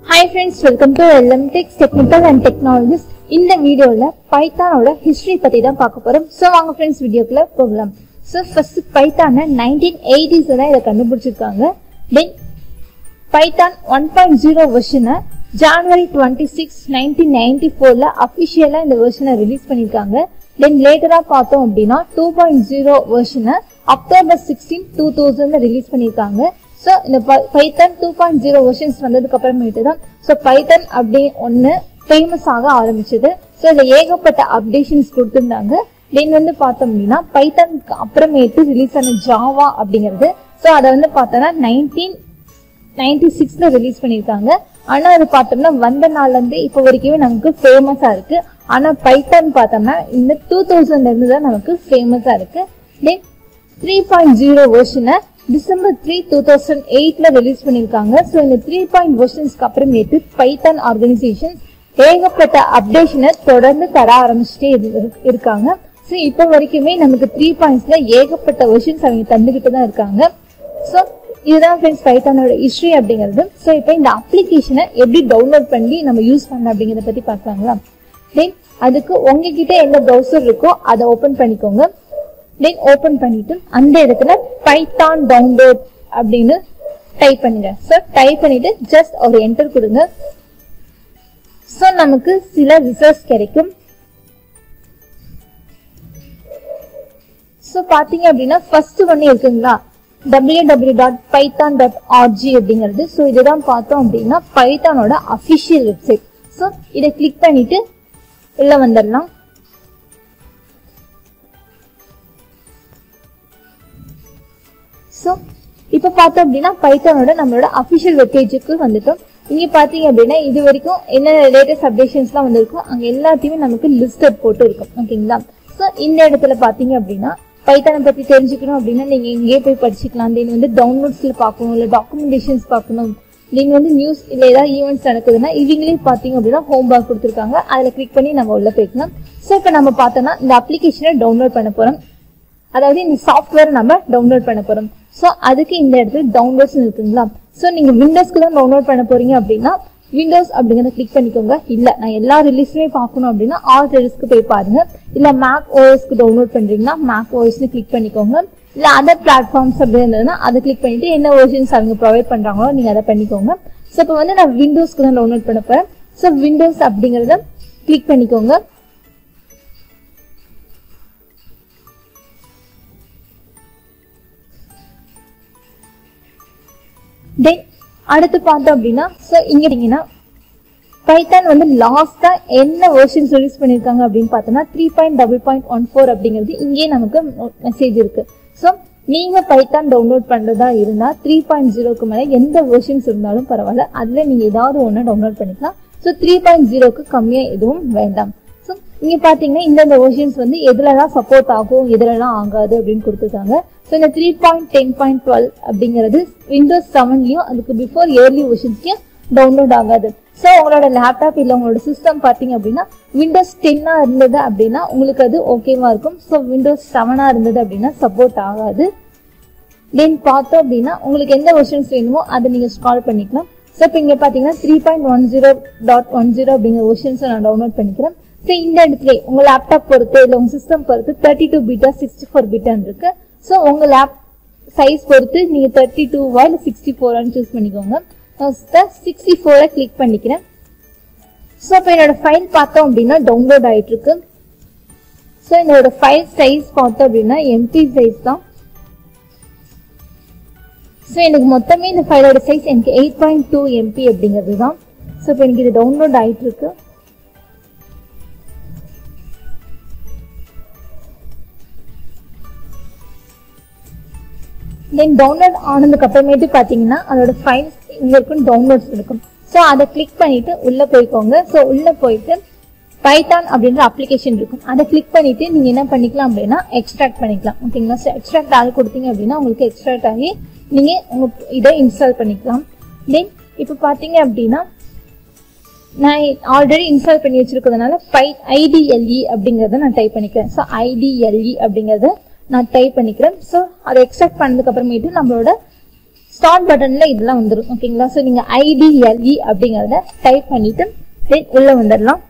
hi friends welcome to LM Techs technical and technologies இந்த வீடியோல பைத்தானோட history பத்தி தான் பார்க்க போறோம் ஸோ வாங்க ஃப்ரெண்ட்ஸ் வீடியோக்குள்ள போகலாம் ஸோ ஃபர்ஸ்ட் பைத்தான நைன்டீன் எயிட்டிஸ்ல தான் இதை கண்டுபிடிச்சிருக்காங்க then Python one point zero வெர்ஷனை January twenty six nineteen ninety ஃபோர்ல அஃபிஷியலா இந்த வெர்ஷனை ரிலீஸ் பண்ணியிருக்காங்க தென் லேட்டரா பார்த்தோம் அப்படின்னா டூ பாயிண்ட் ஜீரோ வெர்ஷனை அக்டோபர் சிக்ஸ்டீன் டூ தௌசண்ட்ல ரிலீஸ் பண்ணியிருக்காங்க ஸோ இந்த Python two point zero versions வந்ததுக்கு அப்புறமேட்டு தான் ஸோ பைத்தன் அப்படி ஒன்று ஃபேமஸ் ஆக ஆரம்பிச்சது ஸோ இதில் ஏகப்பட்ட அப்டேஷன்ஸ் கொடுத்துருந்தாங்க தென் வந்து பார்த்தோம் அப்படின்னா பைத்தனுக்கு அப்புறமேட்டு ரிலீஸ் ஆன ஜாவா அப்படிங்கிறது ஸோ அதை வந்து பார்த்தோன்னா நைன்டீன் நைன்டி சிக்ஸ்ல ரிலீஸ் பண்ணியிருக்காங்க ஆனா அது பார்த்தோம்னா வந்த நாள்ல இருந்து இப்போ வரைக்குமே நமக்கு ஃபேமஸா இருக்கு ஆனா பைத்தான் பார்த்தோம்னா இந்த டூ தௌசண்ட்ல இருந்து தான் நமக்கு ஃபேமஸா இருக்கு தென் த்ரீ பாயிண்ட் ஜீரோ வெர்ஷனை டிசம்பர் த்ரீ டூ தௌசண்ட் எயிட்ல ரிலீஸ் பண்ணியிருக்காங்க ஸோ இந்த த்ரீ பாயிண்ட் வெர்ஷன்ஸ்க்கு அப்புறமேட்டு பைத்தான் ஆர்கனைசேஷன் ஏகப்பட்ட அப்டேஷனை தொடர்ந்து தர ஆரம்பிச்சுட்டே இரு- இருக்காங்க ஸோ இப்போ வரைக்குமே நமக்கு த்ரீ பாயிண்ட்ஸ்ல ஏகப்பட்ட வெர்ஷன்ஸ் அவங்க தந்துகிட்டு தான் இருக்காங்க ஸோ இதுதான் ஃப்ரெண்ட்ஸ் பைத்தானோட ஹிஸ்ட்ரி அப்படிங்கிறது ஸோ இப்போ இந்த அப்ளிகேஷனை எப்படி டவுன்லோட் பண்ணி நம்ம யூஸ் பண்ண அப்படிங்கிறத பத்தி பார்க்கலாங்களா தென் அதுக்கு உங்ககிட்ட எந்த ப்ரௌசர் இருக்கோ அதை ஓபன் பண்ணிக்கோங்க தென் ஓபன் பண்ணிட்டு அந்த இடத்துல பைத்தான் டவுன்லோட் அப்படின்னு டைப் பண்ணுங்க ஸோ டைப் பண்ணிட்டு ஜஸ்ட் ஒரு என்டர் கொடுங்க ஸோ நமக்கு சில ரிசல்ட்ஸ் கிடைக்கும் ஸோ பார்த்தீங்க அப்படின்னா ஃபர்ஸ்ட் ஒன்று இருக்குங்களா W W dot Python dot org அப்படிங்கிறது ஸோ இதுதான் பார்த்தோம் அப்படின்னா பைத்தானோட அஃபிஷியல் வெப்சைட் ஸோ இதை கிளிக் பண்ணிட்டு உள்ள வந்துடலாம் ஸோ இப்போ பார்த்தோம் அப்படின்னா பைத்தானோட நம்மளோட அஃபிஷியல் வெப்பேஜுக்கு வந்துட்டோம் இங்க பாத்தீங்க அப்படின்னா இது வரைக்கும் என்ன லேட்டஸ்ட் அப்டேஷன்ஸ்லாம் வந்திருக்கோ அங்க எல்லாத்தையுமே நமக்கு லிஸ்டட் போட்டு இருக்கும் ஓகேங்களா ஸோ இந்த இடத்துல பாத்தீங்க அப்படின்னா பைத்தானை பத்தி தெரிஞ்சுக்கணும் அப்படின்னா நீங்க இங்கேயே போய் படிச்சுக்கலாம் தென் வந்து டவுன்லோட்ஸ்ல பார்க்கணும் இல்ல டாக்குமெண்டேஷன்ஸ் பார்க்கணும் நீங்க வந்து நியூஸ் இல்ல ஏதாவது ஈவெண்ட்ஸ் நடக்குதுன்னா இவங்களே பாத்தீங்க அப்படின்னா ஹோம் பேக் கொடுத்துருக்காங்க அதுல கிளிக் பண்ணி நம்ம உள்ள போய்க்கலாம் ஸோ இப்போ நம்ம பார்த்தோம்னா இந்த அப்ளிகேஷனை டவுன்லோட் பண்ண போறோம் அதாவது இந்த சாஃப்ட்வேர் நம்ம டவுன்லோட் பண்ண போறோம் ஸோ அதுக்கு இந்த இடத்துல டவுன்லோட்ஸ் இருக்குங்களா ஸோ நீங்க விண்டோஸ்க்கு தான் டவுன்லோட் பண்ண போறீங்க அப்படின்னா விண்டோஸ் அப்படிங்கறத கிளிக் பண்ணிக்கோங்க இல்ல நான் எல்லா ரிலீஸுமே பார்க்கணும் அப்படின்னா ஆல் ரிலீஸ்க்கு போய் பாருங்க இல்ல மேக் ஓஎஸ்க்கு டவுன்லோட் பண்றீங்கன்னா மேக் ஓஎஸ்னு கிளிக் பண்ணிக்கோங்க இல்ல அதர் பிளாட்ஃபார்ம்ஸ் அப்படி இருந்ததுன்னா அதை கிளிக் பண்ணிட்டு என்ன வெர்ஷன்ஸ் அவங்க ப்ரொவைட் பண்றாங்களோ நீங்க அதை பண்ணிக்கோங்க ஸோ இப்போ வந்து நான் விண்டோஸ்க்கு தான் டவுன்லோட் பண்ண போறேன் ஸோ விண்டோஸ் அப்படிங்கறத கிளிக் பண்ணிக்கோங்க தென் அடுத்து பார்த்தோம் அப்படின்னா ஸோ இங்க பார்த்தீங்கன்னா பைத்தான் வந்து லாஸ்டா என்ன வெர்ஷன்ஸ் ரிலீஸ் பண்ணிருக்காங்க அப்படின்னு பார்த்தோம்னா three point double point one four அப்படிங்கிறது இங்கேயே நமக்கு மெசேஜ் இருக்கு ஸோ நீங்க பைத்தான் டவுன்லோட் பண்றதா இருந்தா த்ரீ பாயிண்ட் ஜீரோக்கு மேல எந்த வெர்ஷன்ஸ் இருந்தாலும் பரவாயில்ல அதுல நீங்க ஏதாவது ஒன்று டவுன்லோட் பண்ணிக்கலாம் ஸோ த்ரீ பாயிண்ட் ஜீரோக்கு கம்மியா எதுவும் வேண்டாம் ஸோ இங்க பாத்தீங்கன்னா இந்தந்த வெர்ஷன்ஸ் வந்து எதுலலாம் சப்போர்ட் ஆகும் எதுலலாம் ஆகாது அப்படின்னு கொடுத்துருக்காங்க ஸோ இந்த three point ten point twelve அப்படிங்கிறது விண்டோஸ் செவன்லயும் அதுக்கு பிஃபோர் இயர்லி வெர்ஷன்ஸ்லயும் டவுன்லோட் ஆகாது ஸோ உங்களோட லேப்டாப் இல்லை உங்களோட சிஸ்டம் பார்த்தீங்க அப்படின்னா விண்டோஸ் டென்னா இருந்தது அப்படின்னா உங்களுக்கு அது ஓகேவா இருக்கும் ஸோ விண்டோஸ் செவனா இருந்தது அப்படின்னா சப்போர்ட் ஆகாது தென் பார்த்தோம் அப்படின்னா உங்களுக்கு எந்த வெர்ஷன்ஸ் வேணுமோ அதை நீங்க ஸ்கால் பண்ணிக்கலாம் ஸோ இப்போ இங்க பாத்தீங்கன்னா three point one zero dot one zero அப்படிங்கிற வெர்ஷன்ஸை நான் டவுன்லோட் பண்ணிக்கிறேன் ஸோ இந்த இடத்துல உங்க லேப்டாப் பொறுத்து இல்லை உங்க சிஸ்டம் பொறுத்து thirty two beta sixty four பீட்டான் இருக்கு ஸோ உங்க லேப் சைஸ் பொறுத்து நீங்க தேர்ட்டி டூவா இல்லை சிக்ஸ்டி ஃபோரான்னு சூஸ் பண்ணிக்கோங்க சிக்ஸ்டி ஃபோரை கிளிக் பண்ணிக்கிறேன் ஸோ இப்போ என்னோட ஃபைல் பார்த்தோம் அப்படின்னா டவுன்லோட் ஆயிட்டு இருக்கு ஸோ என்னோட ஃபைல் சைஸ் பார்த்தோம் அப்படின்னா எம்டி சைஸ் தான் ஸோ எனக்கு மொத்தமே இந்த ஃபைலோட சைஸ் எனக்கு எயிட் பாயிண்ட் டூ எம்பி அப்படிங்கிறது தான் ஸோ இப்போ எனக்கு இது டவுன்லோட் ஆயிட்டு இருக்கு தென் டவுன்லோட் ஆனதுக்கு அப்புறமேட்டு பாத்தீங்கன்னா அதோட ஃபைல்ஸ் இங்க இருக்கும் டவுன்லோட்ஸ் இருக்கும் ஸோ அதை கிளிக் பண்ணிட்டு உள்ள போய்க்கோங்க ஸோ உள்ள போயிட்டு பைத்தான் அப்படின்ற அப்ளிகேஷன் இருக்கும் அதை கிளிக் பண்ணிட்டு நீங்க என்ன பண்ணிக்கலாம் அப்படின்னா எக்ஸ்ட்ராக்ட் பண்ணிக்கலாம் ஓகேங்களா ஸோ எக்ஸ்ட்ராக்ட் ஆள் கொடுத்தீங்க அப்படின்னா உங்களுக்கு எக்ஸ்ட்ராக்ட் ஆகி நீங்க உங்க இதை இன்ஸ்டால் பண்ணிக்கலாம் தென் இப்போ பாத்தீங்க அப்படின்னா நான் ஆல்ரெடி இன்ஸ்டால் பண்ணி வச்சிருக்கிறதுனால பை ஐடிஎல்இ அப்படிங்கறத நான் டைப் பண்ணிக்கிறேன் ஸோ ஐடிஎல்இ அப்படிங்கறத நான் டைப் பண்ணிக்கிறேன் ஸோ அதை எக்ஸ்ட்ராக்ட் பண்ணதுக்கு அப்புறமேட்டு நம்மளோட ஸ்டார்ட் பட்டன்ல இதெல்லாம் வந்துடும் ஓகேங்களா ஸோ நீங்க ஐடிஎல்இ அப்படிங்கறத டைப் பண்ணிட்டு then உள்ள வந்துடலாம்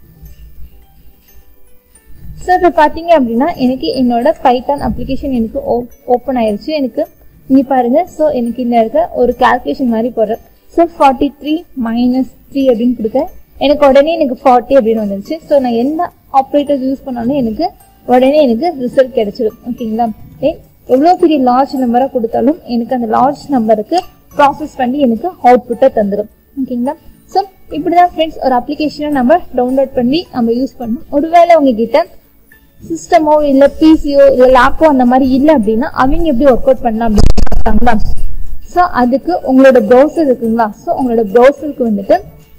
ஸோ இப்போ பார்த்தீங்க அப்படின்னா எனக்கு என்னோட பைத்தான் அப்ளிகேஷன் எனக்கு ஓப்பன் ஆயிருச்சு எனக்கு இங்கே பாருங்க ஸோ எனக்கு இந்த இடத்துல ஒரு கால்குலேஷன் மாதிரி போடுறேன் so forty three minus three அப்படின்னு கொடுத்தேன் எனக்கு உடனே எனக்கு ஃபார்ட்டி அப்படின்னு வந்துருச்சு ஸோ நான் எந்த ஆப்ரேட்டர் யூஸ் பண்ணாலும் எனக்கு உடனே எனக்கு ரிசல்ட் கிடைச்சிடும் ஓகேங்களா ஏ எவ்வளோ பெரிய லார்ஜ் நம்பராக கொடுத்தாலும் எனக்கு அந்த லார்ஜ் நம்பருக்கு ப்ராசஸ் பண்ணி எனக்கு அவுட்புட்டை தந்துடும் ஓகேங்களா ஸோ இப்படிதான் ஃப்ரெண்ட்ஸ் ஒரு அப்ளிகேஷனை நம்ம டவுன்லோட் பண்ணி நம்ம யூஸ் பண்ணணும் ஒருவேளை உங்ககிட்ட சிஸ்டமோ இல்ல பிசியோ இல்ல லேப்போ அந்த மாதிரி இல்ல அப்படின்னா அவங்க எப்படி ஒர்க் அவுட் பண்ணலாம் அப்படின்னு பார்த்தாங்களா ஸோ அதுக்கு உங்களோட ப்ரௌசர் இருக்குங்களா ஸோ உங்களோட ப்ரௌசருக்கு வந்துட்டு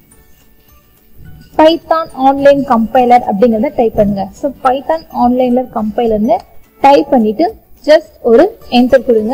பைத்தான் ஆன்லைன் கம்பைலர் அப்படிங்கறத டைப் பண்ணுங்க ஸோ பைத்தான் ஆன்லைன்ல கம்பைலர்னு டைப் பண்ணிட்டு ஜஸ்ட் ஒரு என்டர் கொடுங்க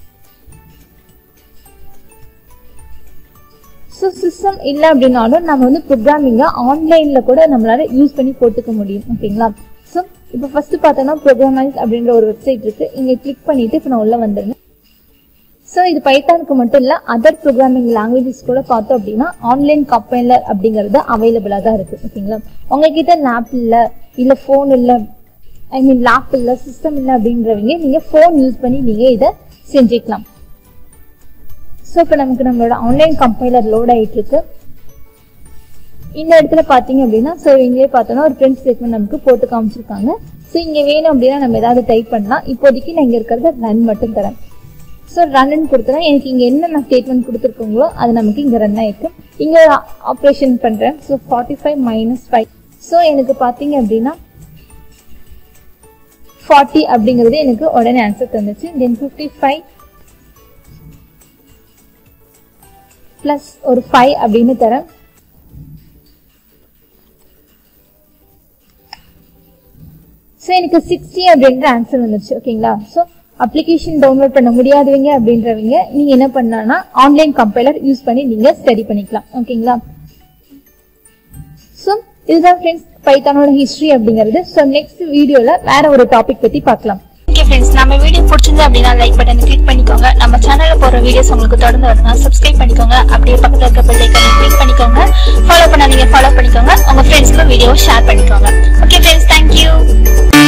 ஸோ சிஸ்டம் இல்லை அப்படின்னாலும் நம்ம வந்து ப்ரோக்ராமிங்கை ஆன்லைனில் கூட நம்மளால யூஸ் பண்ணி போட்டுக்க முடியும் ஓகேங்களா ஸோ இப்போ ஃபர்ஸ்ட் பார்த்தோம்னா ப்ரோக்ராமைஸ் அப்படின்ற ஒரு வெப்சைட் இருக்கு இங்கே கிளிக் பண்ணிட்டு இப்போ நான் உள்ள வந்துருங்க ஸோ இது பைத்தானுக்கு மட்டும் இல்லை அதர் ப்ரோக்ராமிங் லாங்குவேஜஸ் கூட பார்த்தோம் அப்படின்னா ஆன்லைன் கம்பைலர் அப்படிங்கிறது அவைலபிளாக தான் இருக்கு ஓகேங்களா உங்ககிட்ட லேப் இல்லை இல்லை ஃபோன் இல்லை ஐ மீன் லேப் இல்லை சிஸ்டம் இல்லை அப்படின்றவங்க நீங்கள் ஃபோன் யூஸ் பண்ணி நீங்கள் இதை செஞ்சுக்கலாம் ஸோ இப்போ நமக்கு நம்மளோட ஆன்லைன் கம்பைலர் லோட் ஆயிட்டு இருக்கு இந்த இடத்துல பாத்தீங்க அப்படின்னா ஸோ இங்கே பார்த்தோம்னா ஒரு பிரிண்ட் ஸ்டேட்மெண்ட் நமக்கு போட்டு காமிச்சிருக்காங்க ஸோ இங்க வேணும் அப்படின்னா நம்ம ஏதாவது டைப் பண்ணலாம் இப்போதைக்கு நான் இங்க இருக்கிறத ரன் மட்டும் தரேன் ஸோ ரன்னு கொடுத்தனா எனக்கு இங்க என்னென்ன ஸ்டேட்மெண்ட் கொடுத்துருக்கோங்களோ அது நமக்கு இங்க ரன் ஆயிருக்கு இங்க ஆப்ரேஷன் பண்றேன் so forty five minus five so எனக்கு பாத்தீங்க அப்படின்னா ஃபார்ட்டி அப்படிங்கிறது எனக்கு உடனே ஆன்சர் தந்துச்சு தென் ஃபிஃப்டி ஃபைவ் பிளஸ் ஒரு ஃபைவ் அப்படின்னு தரேன் ஸோ எனக்கு சிக்ஸ்டி அப்படின்ற ஆன்சர் வந்துருச்சு ஓகேங்களா ஸோ அப்ளிகேஷன் டவுன்லோட் பண்ண முடியாதவங்க அப்படின்றவங்க நீங்க என்ன பண்ணலாம்னா ஆன்லைன் கம்பைலர் யூஸ் பண்ணி நீங்க ஸ்டடி பண்ணிக்கலாம் ஓகேங்களா ஸோ இதுதான் ஃப்ரெண்ட்ஸ் பைத்தானோட ஹிஸ்டரி அப்படிங்கிறது ஸோ நெக்ஸ்ட் வீடியோல வேற ஒரு டாபிக் பத்தி பார்க்கலாம் ஓகே ஃப்ரெண்ட்ஸ் நம்ம வீடியோ பிடிச்சிருந்தா அப்படின்னா லைக் பட்டனை கிளிக் பண்ணிக்கோங்க நம்ம சேனல்ல போற வீடியோஸ் உங்களுக்கு தொடர்ந்து வரணும் சப்ஸ்கிரைப் பண்ணிக்கோங்க அப்படியே பக்கத்துல இருக்க பெல் ஐக்கனை கிளிக் பண்ணிக்கோங்க ஃபாலோ பண்ணாதீங்க ஃபாலோ பண்ணிக்கோங்க உங்க ஃப்ரெண்ட்ஸ்க்கு வீடியோ ஷேர் பண்ணிக்கோங்க ஓகே ஃப்ரெண்ட்ஸ் தேங்க்யூ